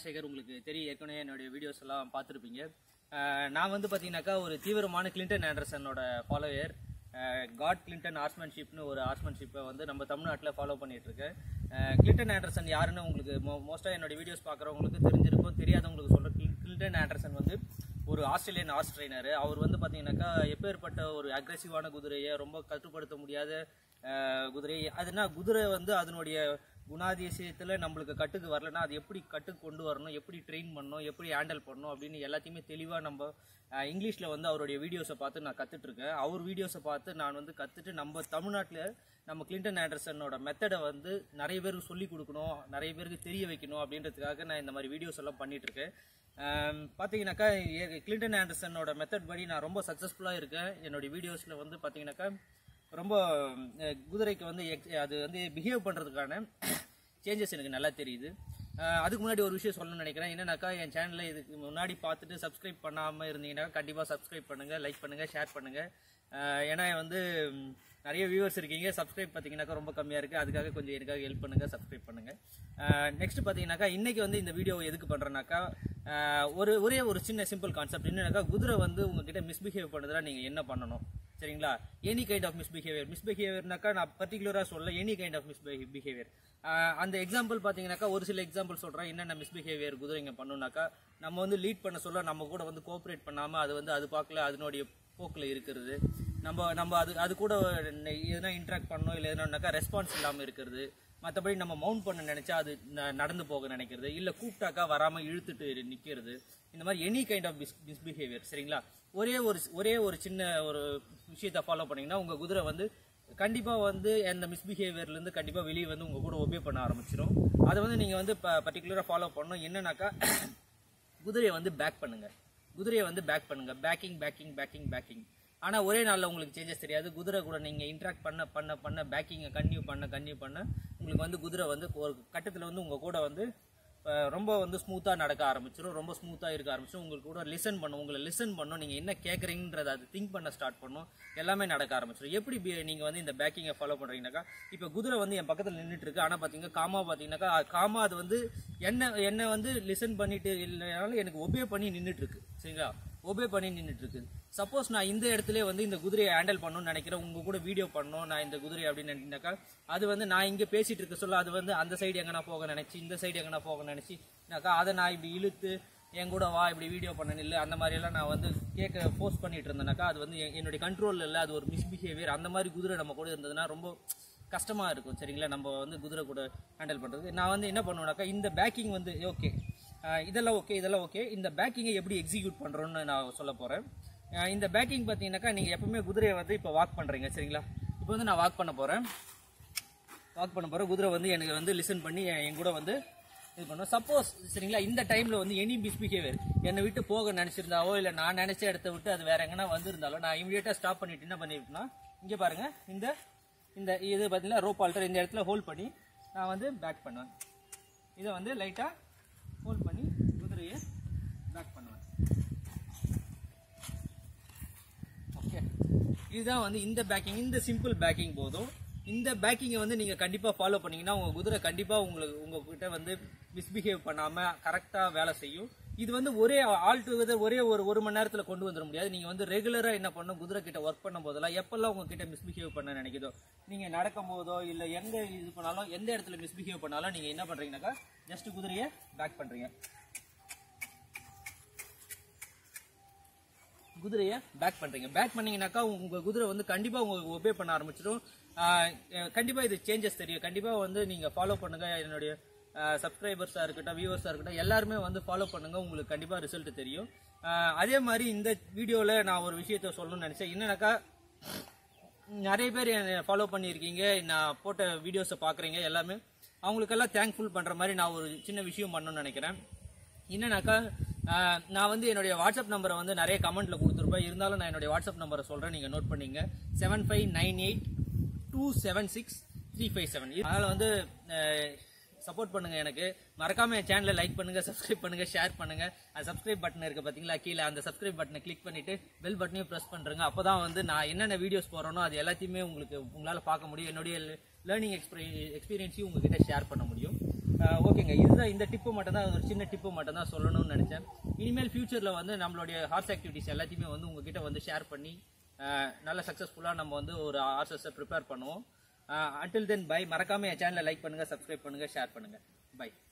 ராஜசேகர் உங்களுக்கு தெரியும் ஏற்கனவே என்னுடைய வீடியோஸ் எல்லாம் பார்த்துருப்பீங்க அஹ் நான் வந்து பார்த்தீங்கன்னாக்கா ஒரு தீவிரமான கிளின்டன் ஆண்டர்சனோட ஃபாலோயர் காட் கிளின்டன் ஆர்ஸ்மேன்ஷிப்னு ஒரு ஆர்ஸ்மேன்ஷிப்பை வந்து நம்ம தமிழ்நாட்டில் ஃபாலோ பண்ணிட்டு இருக்கேன் அஹ் கிளின்டன் ஆண்டர்சன் யாருன்னு உங்களுக்கு மோ மோஸ்ட்டாக என்னோட வீடியோஸ் பார்க்குறவங்களுக்கு தெரிஞ்சிருக்கும் தெரியாதவங்களுக்கு சொல்கிறேன் கிளின்டன் ஆண்டர்சன் வந்து ஒரு ஆஸ்திரேலியன் ஆர்ஸ் ட்ரைனர் அவர் வந்து பார்த்தீங்கன்னாக்கா எப்பேற்பட்ட ஒரு அக்ரெசிவான குதிரையை ரொம்ப கட்டுப்படுத்த முடியாத அஹ், குதிரை அதுனா குதிரை வந்து அதனுடைய குணாதிசயத்தில் நம்மளுக்கு கட்டுக்கு வரலன்னா அது எப்படி கட்டுக்கு கொண்டு வரணும் எப்படி ட்ரெயின் பண்ணணும் எப்படி ஹேண்டில் பண்ணணும் அப்படின்னு எல்லாத்தையுமே தெளிவாக நம்ம இங்கிலீஷில் வந்து அவருடைய வீடியோஸை பார்த்து நான் கற்றுட்டு இருக்கேன் அவர் வீடியோஸை பார்த்து நான் வந்து கற்றுட்டு நம்ம தமிழ்நாட்டில் நம்ம கிளின்டன் ஆண்டர்சனோட மெத்தடை வந்து நிறைய பேருக்கு சொல்லிக் கொடுக்கணும் நிறைய பேருக்கு தெரிய வைக்கணும் அப்படின்றதுக்காக நான் இந்த மாதிரி வீடியோஸ் எல்லாம் பண்ணிட்டு இருக்கேன் ஆம், பார்த்தீங்கன்னாக்கா ஏ- கிளின்டன் ஆண்டர்சனோட மெத்தட் படி நான் ரொம்ப சக்ஸஸ்ஃபுல்லாக இருக்கேன் என்னுடைய வீடியோஸில் வந்து பார்த்தீங்கன்னாக்கா ரொம்ப அஹ், குதிரைக்கு வந்து ex- அது வந்து பிஹேவ் பண்ணுறதுக்கான சேஞ்சஸ் எனக்கு நல்லா தெரியுது அஹ், அதுக்கு முன்னாடி ஒரு விஷயம் சொல்லணும்னு நினைக்கிறேன் என்னன்னாக்கா என் சேனலை இதுக்கு முன்னாடி பார்த்துட்டு சப்ஸ்கிரைப் பண்ணாமல் இருந்தீங்கன்னா கண்டிப்பாக சப்ஸ்கிரைப் பண்ணுங்கள் லைக் பண்ணுங்கள் ஷேர் பண்ணுங்கள் ஏன்னா வந்து ம், நிறைய வியூவர்ஸ் இருக்கீங்க சப்ஸ்கிரைப் பார்த்தீங்கன்னாக்கா ரொம்ப கம்மியாக இருக்குது அதுக்காக கொஞ்சம் எனக்காக ஹெல்ப் பண்ணுங்கள் சப்ஸ்கிரைப் பண்ணுங்கள் நெக்ஸ்ட் பார்த்தீங்கன்னாக்கா இன்றைக்கி வந்து இந்த வீடியோ எதுக்கு பண்ணுறேன்னாக்கா ஒரு ஒரே ஒரு சின்ன சிம்பிள் கான்செப்ட் என்னன்னாக்கா குதிரை வந்து உங்ககிட்ட மிஸ்பிஹேவ் பண்ணுறதுனா நீங்கள் என்ன பண்ணணும் சரிங்களா எனி கைண்ட் ஆஃப் மிஸ்பிஹேவியர் மிஸ்பிஹேவியர்னாக்கா நான் பர்டிகுலராக சொல்ல any kind of misbehaviour அந்த எக்ஸாம்பிள் பார்த்தீங்கன்னாக்கா ஒரு சில எக்ஸாம்பிள் சொல்கிறேன் என்னென்ன மிஸ்பிஹேவியர் குதிரைங்க பண்ணுனாக்கா நம்ம வந்து லீட் பண்ண சொல்ல நம்ம கூட வந்து கோஆப்ரேட் பண்ணாமல் அது வந்து அது பார்க்கல அதனுடைய போக்கில் இருக்கிறது நம்ம நம்ம அது அது கூட எதனா இன்ட்ராக்ட் பண்ணணும் இல்லை எதனாக்கா ரெஸ்பான்ஸ் இல்லாமல் இருக்கிறது மற்றபடி நம்ம மவுண்ட் பண்ண நினைச்சா அது ந- நடந்து போக நினைக்கிறது இல்லை கூப்பிட்டாக்கா வராமல் இழுத்துட்டு நிற்கிறது இந்த மாதிரி any kind of mis misbehaviour சரிங்களா ஒரே ஒரு ஒரே ஒரு சின்ன ஒரு விஷயத்தை ஃபாலோ பண்ணீங்கன்னா உங்கள் குதிரை வந்து கண்டிப்பாக வந்து அந்த மிஸ்பிஹேவியர்லேருந்து கண்டிப்பாக வெளியே வந்து உங்கள் கூட ஒபே பண்ண ஆரம்பிச்சிடும் அதை வந்து நீங்கள் வந்து பர்டிகுலராக ஃபாலோ பண்ணணும் என்னன்னாக்கா குதிரையை வந்து பேக் பண்ணுங்க குதிரையை வந்து பேக் பண்ணுங்க பேக்கிங் பேக்கிங் பேக்கிங் பேக்கிங் ஆனால் ஒரே நாளில் உங்களுக்கு சேஞ்சஸ் தெரியாது குதிரை கூட நீங்கள் இன்ட்ராக்ட் பண்ண பண்ண பண்ண பேக்கிங்கை கன்டினியூ பண்ண கன்டினியூ பண்ண உங்களுக்கு வந்து குதிரை வந்து ஒரு கட்டத்தில் வந்து உங்கள் கூட வந்து அஹ், ரொம்ப வந்து ஸ்மூத்தாக நடக்க ஆரம்பிச்சிடும் ரொம்ப ஸ்மூத்தாக இருக்க ஆரம்பிச்சிடும் உங்களுக்கு கூட லிசன் பண்ணும் உங்களை லிசன் பண்ணும் நீங்கள் என்ன கேட்குறீங்கன்றத அது திங்க் பண்ண ஸ்டார்ட் பண்ணும் எல்லாமே நடக்க ஆரம்பிச்சிடும் எப்படி பி- நீங்கள் வந்து இந்த பேக்கிங்கை ஃபாலோ பண்ணுறீங்கனாக்கா இப்போ குதிரை வந்து என் பக்கத்தில் நின்றுட்டு இருக்கு ஆனால் பார்த்தீங்கன்னா காமா பார்த்தீங்கன்னாக்கா காமா அது வந்து என்ன என்ன வந்து லிசன் பண்ணிட்டு இல்லைனாலும் எனக்கு ஒபே பண்ணி நின்றுட்டு இருக்கு சரிங்களா ஒபே பண்ணி நின்றுட்டு இருக்கு சப்போஸ் நான் இந்த இடத்துல வந்து இந்த குதிரையை ஹேண்டில் பண்ணணும்னு நினைக்கிறேன் உங்க கூட வீடியோ பண்ணணும் நான் இந்த குதிரை அப்படின்னு நினைக்கினாக்கா அது வந்து நான் இங்கே பேசிட்டு இருக்க சொல்ல அது வந்து அந்த சைடு எங்கன்னா போக நினைச்சு இந்த சைடு எங்கன்னா போக நினைச்சுனாக்கா அதை நான் இப்படி இழுத்து என் கூட வா இப்படி வீடியோ பண்ண இல்லை அந்த மாதிரி எல்லாம் நான் வந்து கேட்க ஃபோர்ஸ் பண்ணிட்டு இருந்தேனாக்கா அது வந்து என்- என்னுடைய கண்ட்ரோல் இல்லை அது ஒரு மிஸ்பிஹேவியர் அந்த மாதிரி குதிரை நம்ம கூட இருந்ததுன்னா ரொம்ப கஷ்டமா இருக்கும் சரிங்களா நம்ம வந்து குதிரை கூட ஹேண்டில் பண்றது நான் வந்து என்ன பண்ணுவேனாக்கா இந்த பேக்கிங் வந்து ஓகே இதெல்லாம் ஓகே இதெல்லாம் ஓகே இந்த பேக்கிங்கை எப்படி எக்ஸிக்யூட் பண்றோம்னு நான் சொல்ல போறேன் அஹ் இந்த பேக்கிங் பார்த்தீங்கன்னாக்கா நீங்க எப்பவுமே குதிரையை வந்து இப்போ வாக் பண்றீங்க சரிங்களா இப்போ வந்து நான் வாக் பண்ண போறேன் வாக் பண்ண போறேன் குதிரை வந்து எனக்கு வந்து லிசன் பண்ணி என் என் கூட வந்து இது பண்ணுவோம் சப்போஸ் சரிங்களா இந்த டைம்ல வந்து எனி மிஸ்பிஹேவியர் என்னை விட்டு போக நினைச்சிருந்தாவோ இல்லை நான் நினைச்ச இடத்த விட்டு அது வேற எங்கன்னா வந்திருந்தாலோ நான் இமீடியட்டா ஸ்டாப் பண்ணிட்டு என்ன பண்ணிருப்பேன்னா இங்க பாருங்க இந்த இந்த இது பார்த்தீங்கன்னா ரோப் ஆல்டர் இந்த இடத்துல ஹோல்ட் பண்ணி நான் வந்து பேக் பண்ணுவேன் இதை வந்து லைட்டா ஹோல்ட் பண்ணி குதிரையை பேக் பண்ணுவேன் ஓகே இதுதான் வந்து இந்த பேக்கிங் இந்த சிம்பிள் பேக்கிங் போதும் இந்த பேக்கிங்கை வந்து நீங்க கண்டிப்பா ஃபாலோ பண்ணீங்கன்னா உங்க குதிரை கண்டிப்பா உங்களுக்கு உங்ககிட்ட வந்து மிஸ்பிஹேவ் பண்ணாம கரெக்டா வேலை செய்யும் இது வந்து ஒரே ஆல் டுகெதர் ஒரே ஒரு ஒரு மணி நேரத்துல கொண்டு வந்துட முடியாது நீங்க வந்து ரெகுலரா என்ன பண்ணும் குதிரை கிட்ட ஒர்க் பண்ணும் போதெல்லாம் எப்பெல்லாம் உங்ககிட்ட மிஸ்பிஹேவ் பண்ண நினைக்குதோ நீங்க நடக்கும் போதோ இல்ல எங்க இது பண்ணாலும் எந்த இடத்துல மிஸ்பிஹேவ் பண்ணாலும் நீங்க என்ன பண்றீங்கன்னாக்கா ஜஸ்ட் குதிரையை பேக் பண்றீங்க குதிரையை பேக் பண்றீங்க பேக் பண்ணீங்கன்னாக்கா உங்க குதிரை வந்து கண்டிப்பா உங்களுக்கு ஒபே பண்ண ஆரம்பிச்சிடும் ஆஹ் அஹ் கண்டிப்பா இது சேஞ்சஸ் தெரியும் கண்டிப்பா வந்து நீங்க ஃபாலோ பண்ணுங்க என்னுடைய சப்ஸ்கிரைபர்ஸா இருக்கட்டும் வியூவர்ஸா இருக்கட்டும் எல்லாருமே வந்து ஃபாலோ பண்ணுங்க உங்களுக்கு கண்டிப்பா ரிசல்ட் தெரியும் ஆஹ் அதே மாதிரி இந்த வீடியோல நான் ஒரு விஷயத்த சொல்லணும்னு நினைச்சேன் என்னன்னாக்கா நிறைய பேர் என்னை ஃபாலோ பண்ணியிருக்கீங்க நான் போட்ட வீடியோஸை பார்க்குறீங்க எல்லாமே அவங்களுக்கெல்லாம் தேங்க்ஃபுல் பண்ணுற மாதிரி நான் ஒரு சின்ன விஷயம் பண்ணணும்னு நினைக்கிறேன் என்னன்னாக்கா ஆஹ், நான் வந்து என்னுடைய வாட்ஸ்அப் நம்பரை வந்து நிறைய கமெண்ட்ல கொடுத்துருப்பேன் இருந்தாலும் நான் என்னுடைய வாட்ஸ்அப் நம்பரை சொல்கிறேன் நீங்கள் நோட் பண்ணிங்க seven five nine eight two seven six three five seven அதனால் வந்து சப்போர்ட் பண்ணுங்க எனக்கு மறக்காம என் சேனலை லைக் பண்ணுங்க சப்ஸ்கிரைப் பண்ணுங்க ஷேர் பண்ணுங்க அந்த சப்ஸ்கிரைப் பட்டன் இருக்கு பாத்தீங்களா கீழே அந்த சப்ஸ்கிரைப் பட்டனை கிளிக் பண்ணிட்டு பெல் பட்டனையும் பிரஸ் பண்றேங்க அப்பதான் வந்து நான் என்னென்ன வீடியோஸ் போறேனோ அது எல்லாத்தையுமே உங்களுக்கு உங்களால பார்க்க முடியும் என்னுடைய லேர்னிங் எக்ஸ்பீரியன்ஸையும் உங்ககிட்ட ஷேர் பண்ண முடியும் ஓகேங்க இதுதான் இந்த டிப்பு மட்டும் தான் ஒரு சின்ன டிப்பு மட்டும் தான் சொல்லணும்னு நினச்சேன் இனிமேல் ஃபியூச்சரில் வந்து நம்மளுடைய ஹார்ஸ் ஆக்டிவிட்டிஸ் எல்லாத்தையுமே வந்து உங்ககிட்ட வந்து ஷேர் பண்ணி அஹ், நல்ல சக்ஸஸ்ஃபுல்லாக நம்ம வந்து ஒரு ஆர்சஸை ப்ரிப்பேர் பண்ணுவோம் அன்டில் தென் பை மறக்காம என் சேனலை லைக் பண்ணுங்கள் சப்ஸ்கிரைப் பண்ணுங்கள் ஷேர் பண்ணுங்கள் பை